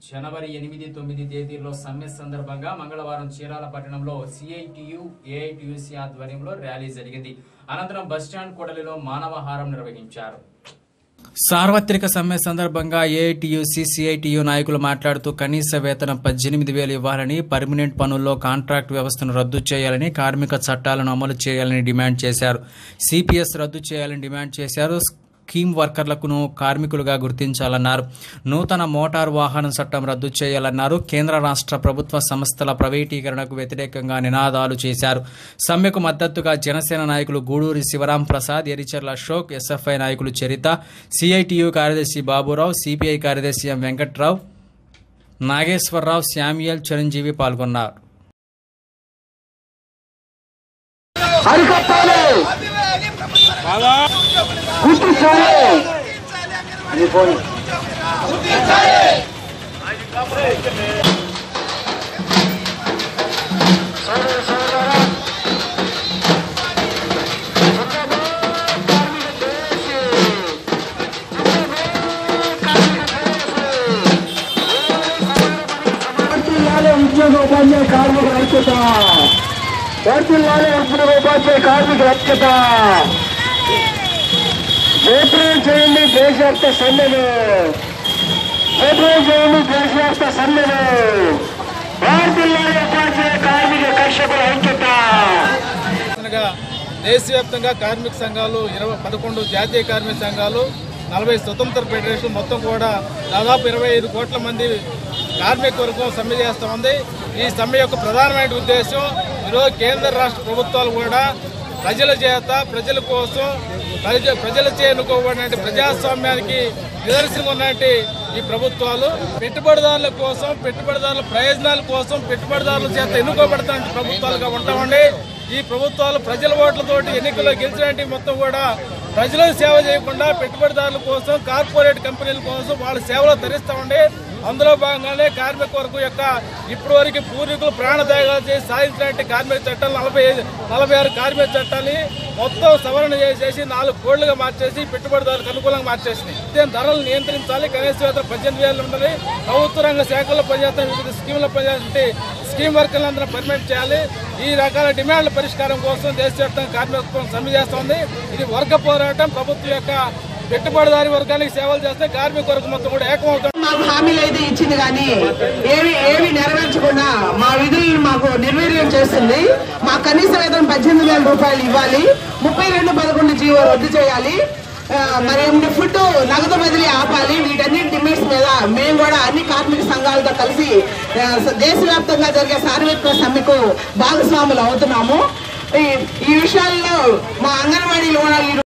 జనవరి ఎనిమిది తొమ్మిది తేదీల్లో సమ్మె సందర్భంగా మంగళవారం చీరాల పట్టణంలో సిఐటియు ఏఐటియుసి ఆధ్వర్యంలో ర్యాలీ జరిగింది అనంతరం బస్టాండ్ కూడలిలో మానవహారం నిర్వహించారు సార్వత్రిక సమ్మె సందర్భంగా ఏఐటియుసి సిఐటియు నాయకులు మాట్లాడుతూ కనీస వేతనం పద్దెనిమిది వేలు ఇవ్వాలని పర్మనెంట్ పనుల్లో కాంట్రాక్ట్ వ్యవస్థను రద్దు చేయాలని కార్మిక చట్టాలను అమలు చేయాలని డిమాండ్ చేశారు సిపిఎస్ రద్దు చేయాలని డిమాండ్ చేశారు స్కీమ్ వర్కర్లను కార్మికులుగా గుర్తించాలన్నారు నూతన మోటారు వాహన చట్టం రద్దు చేయాలన్నారు కేంద్ర రాష్ట్ర ప్రభుత్వ సంస్థల ప్రైవేటీకరణకు వ్యతిరేకంగా నినాదాలు చేశారు సమ్మెకు మద్దతుగా జనసేన నాయకులు గూడూరి శివరాం ప్రసాద్ ఎరిచర్ల అశోక్ ఎస్ఎఫ్ఐ నాయకులు చరిత సిఐటియు కార్యదర్శి బాబురావు సిపిఐ కార్యదర్శి ఎం వెంకట్రావు నాగేశ్వరరావు శామ్యుయల్ చిరంజీవి పాల్గొన్నారు అరికట్టాలి గుర్తించాలి అని పోయి ఉద్యోగ ఉపాధ్యాయ కార్మికుల ఐక్యత వర్తిల్లాలి ఉద్యోగ ఉపాధ్యాయ కార్మికుల ఐక్యత జయప్రదం చేయండి దేశవ్యాప్త సమ్మెను జయప్రదం చేయండి దేశవ్యాప్త సమ్మెను వర్తిల్లాలి ఉపాధ్యాయ కార్మిక కర్షకుల ఐక్యత అనగా దేశవ్యాప్తంగా కార్మిక సంఘాలు ఇరవై పదకొండు జాతీయ కార్మిక సంఘాలు నలభై స్వతంత్ర ఫెడరేషన్ మొత్తం కూడా దాదాపు ఇరవై ఐదు కోట్ల మంది కార్మిక వర్గం సమ్మె చేస్తూ ఉంది ఈ సమ్మె యొక్క ప్రధానమైన ఉద్దేశం ఈరోజు కేంద్ర రాష్ట్ర ప్రభుత్వాలు కూడా ప్రజల చేత ప్రజల కోసం ప్రజ ప్రజలచే ఎన్నుకోబడినటువంటి ప్రజాస్వామ్యానికి నిదర్శనం ఉన్నటువంటి ఈ ప్రభుత్వాలు పెట్టుబడిదారుల కోసం పెట్టుబడిదారుల ప్రయోజనాల కోసం పెట్టుబడిదారుల చేత ఎన్నుకోబడుతున్న ప్రభుత్వాలుగా ఉంటామండి ఈ ప్రభుత్వాలు ప్రజల ఓట్లతోటి ఎన్నికల్లో గెలిచినటువంటి మొత్తం కూడా ప్రజలకు సేవ చేయకుండా పెట్టుబడిదారుల కోసం కార్పొరేట్ కంపెనీల కోసం వాళ్ళ సేవలు తరిస్తామండి అందులో భాగంగానే కార్మిక వర్గం యొక్క ఇప్పటి వరకు పూర్వీకులు ప్రాణత్యాగాలు చేసి సాధించినటువంటి కార్మిక చట్టాలు నలభై ఐదు నలభై ఆరు కార్మిక చట్టాన్ని మొత్తం సవరణ చేసేసి నాలుగు కోళ్లుగా మార్చేసి పెట్టుబడిదారులకు అనుకూలంగా మార్చేసినాయి ఇదే ధరలు నియంత్రించాలి కనీస వేతనం పద్దెనిమిది వేలు ఉండాలి ప్రభుత్వ రంగ శాఖల్లో పనిచేస్తున్న వివిధ స్కీముల్లో పనిచేస్తుంటే స్కీమ్ వర్కర్లందరూ పర్మిట్ చేయాలి ఈ రకాల డిమాండ్ల పరిష్కారం కోసం దేశవ్యాప్తంగా కార్మిక సమ్మె చేస్తోంది ఇది వర్గ పోరాటం ప్రభుత్వం యొక్క పెట్టుబడిదారి వర్గానికి సేవలు చేస్తే కార్మిక వర్గం మొత్తం కూడా ఏకమవుతుంది మాకు హామీలు అయితే ఇచ్చింది కానీ ఏవి ఏవి నెరవేర్చకుండా మా విధులను మాకు నిర్వీర్యం చేస్తుంది మా కనీస వేతనం పద్దెనిమిది వేల రూపాయలు ఇవ్వాలి ముప్పై రెండు పదకొండు జీవో రద్దు చేయాలి ఆ, మరి ఫుడ్ నగదు బదిలీ ఆపాలి వీటన్నిటి డిమాండ్స్ మీద మేము కూడా అన్ని కార్మిక సంఘాలతో కలిసి ఆ, దేశవ్యాప్తంగా జరిగే సార్వత్రిక సమ్మెకు భాగస్వాములు అవుతున్నాము ఈ- ఈ విషయాల్లో మా అంగన్వాడీలు కూడా ఈ